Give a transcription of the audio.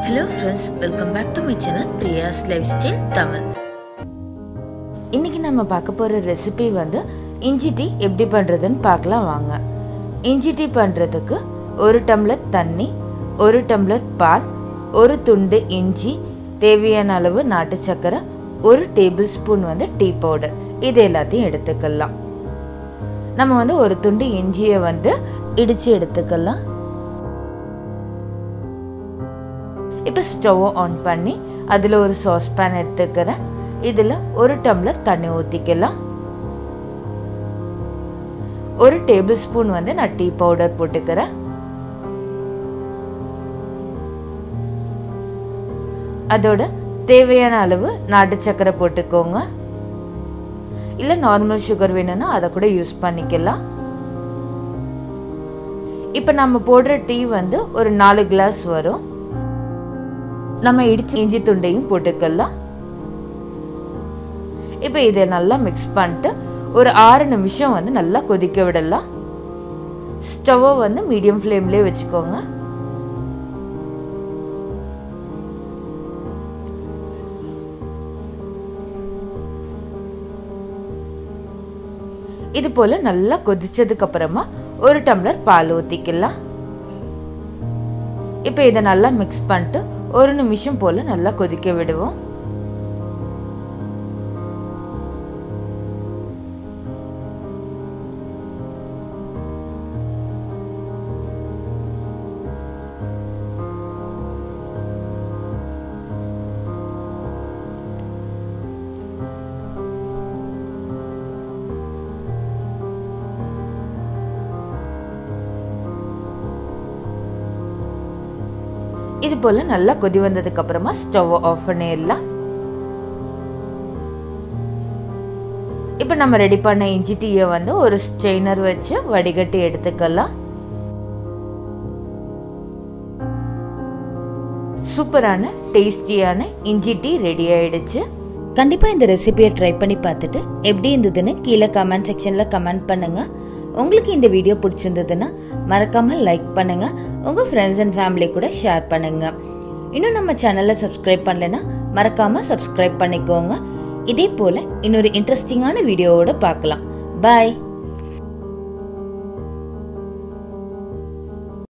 hello friends welcome back to my channel Priya's lifestyle Tamil இன்னைக்கு நம்ம பார்க்க போகிற ரெசிபி வந்து இஞ்சி டீ எப்படி பண்ணுறதுன்னு பார்க்கலாம் வாங்க இஞ்சி டீ பண்ணுறதுக்கு ஒரு டம்ளர் தண்ணி ஒரு டம்ளர் பால் ஒரு துண்டு இஞ்சி தேவையான அளவு நாட்டு சர்க்கரை ஒரு டேபிள் ஸ்பூன் வந்து டீ பவுடர் இது எல்லாத்தையும் எடுத்துக்கலாம் நம்ம வந்து ஒரு துண்டு இஞ்சியை வந்து இடித்து எடுத்துக்கலாம் இப்போ ஸ்டவ்வை ஆன் பண்ணி அதில் ஒரு சாஸ் பேன் எடுத்துக்கிறேன் இதில் ஒரு டம்ளர் தண்ணி ஊற்றிக்கலாம் ஒரு டேபிள் ஸ்பூன் வந்து நான் டீ பவுடர் போட்டுக்கிறேன் அதோட தேவையான அளவு நாட்டு சர்க்கரை போட்டுக்கோங்க இல்லை நார்மல் சுகர் வேணும்னா அதை கூட யூஸ் பண்ணிக்கலாம் இப்போ நம்ம போடுற டீ வந்து ஒரு நாலு கிளாஸ் வரும் நம்ம இடிச்சு இஞ்சி துண்டையும் போட்டுக்கலாம் இப்போ இதை நல்லா மிக்ஸ் பண்ணிட்டு ஒரு ஆறு நிமிஷம் வந்து நல்லா கொதிக்க விடலாம் ஸ்டவ்வை வந்து மீடியம் ஃப்ளேம்லேயே வச்சுக்கோங்க இது போல நல்லா கொதிச்சதுக்கு அப்புறமா ஒரு டம்ளர் பால் ஊற்றிக்கலாம் இப்போ இதை நல்லா மிக்ஸ் பண்ணிட்டு ஒரு நிமிஷம் போல நல்லா கொதிக்க விடுவோம் இது போல நல்லா கொதி வந்ததுக்கு அப்புறமா ஸ்டவ் ஆஃப் பண்ணிடலாம் இப்போ நம்ம ரெடி பண்ண இஞ்சி டீயை வந்து ஒரு ஸ்ட்ரெயினர் வச்சு வடிகட்டி எடுத்துக்கலாம் சூப்பரான டேஸ்டியான இஞ்சி டீ ரெடி ஆயிடுச்சு கண்டிப்பாக இந்த ரெசிபியை ட்ரை பண்ணி பார்த்துட்டு எப்படி இருந்ததுன்னு கீழே கமெண்ட் செக்ஷனில் கமெண்ட் பண்ணுங்க உங்களுக்கு இந்த வீடியோ பிடிச்சிருந்ததுன்னா மறக்காம லைக் பண்ணுங்க உங்க ஃப்ரெண்ட்ஸ் அண்ட் ஃபேமிலி கூட ஷேர் பண்ணுங்க இன்னும் நம்ம சேனலை சப்ஸ்கிரைப் பண்ணலைன்னா மறக்காம சப்ஸ்கிரைப் பண்ணிக்கோங்க இதே போல இன்னொரு இன்ட்ரெஸ்டிங்கான வீடியோவோட பார்க்கலாம் பாய்